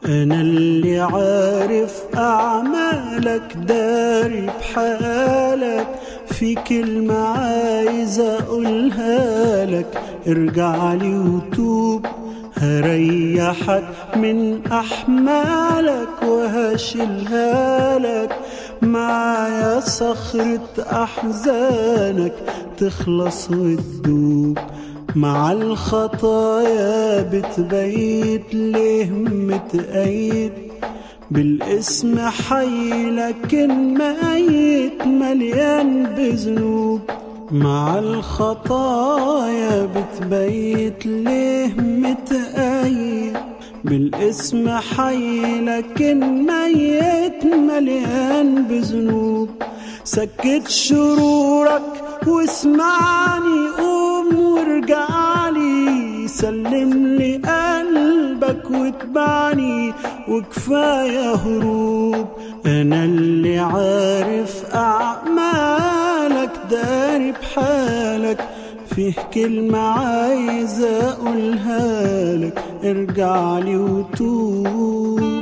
أنا اللي عارف أعمالك داري بحالك في كلمة عايز أقولها لك ارجع لي وتوب هريحك من أحمالك وهشيلها لك معايا صخرة أحزانك تخلص وتدوب مع الخطايا بتبيت ليه متأيد بالاسم حي لكن ميت مليان بذنوب مع الخطايا بتبيت ليه متأيد بالاسم حي لكن ميت مليان بذنوب سكت شرورك واسمعني قوم وارجعلي سلم لي قلبك واتبعني وكفاية هروب أنا اللي عارف أعمالك داري بحالك فيه كلمة عايز أقولها لك ارجع لي وتوب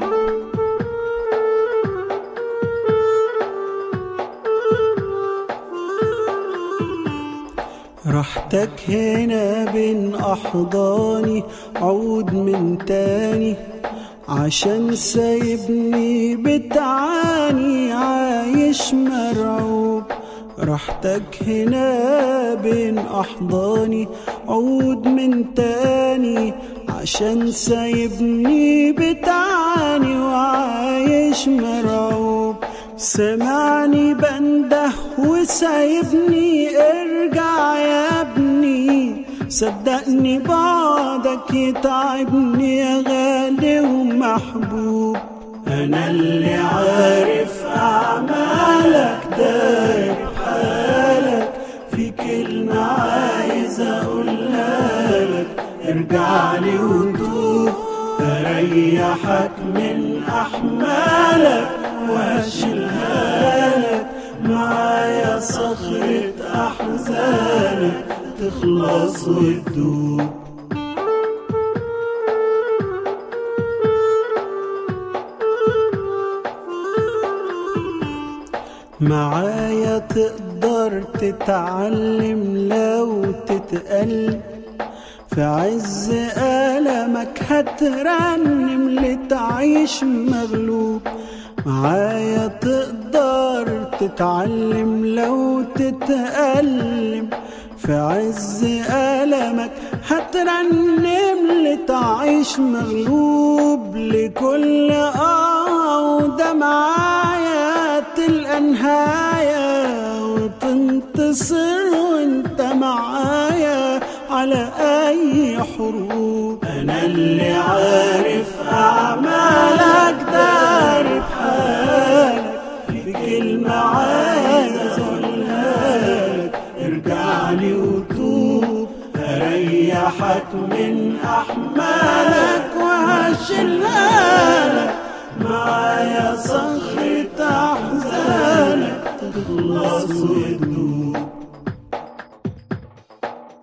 راحتك هنا بين أحضاني عود من تاني عشان سايبني بتعاني عايش مرعوب راحتك هنا بين أحضاني عود من تاني عشان سايبني بتعاني وعايش مرعوب سمعني بنده وسايبني ارجع يا ابني صدقني بعدك يتعبني يا غالي ومحبوب انا اللي عارف اعمالك داري بحالك في كلمة عايز اقولها لك ارجع لي وتوب اريحك من احمالك واشيلها لك معايا صخرة احزانك تخلص وتدوب معايا تقدر تتعلم لو تتقل في عز ألمك هترنم لتعيش مغلوب معايا تقدر تتعلم لو تتألم في عز ألمك هترنم لتعيش مغلوب لكل آه وده معايا تلقى نهاية وتنتصر وانت معايا على أي حروب أنا اللي عارف أعمالك داري بحالك في كلمة عايز أقولها لك ارجع لي وتوب أريحك من أحمالك وهشيلها لك معايا صخرة أحزانك تخلص وتدوب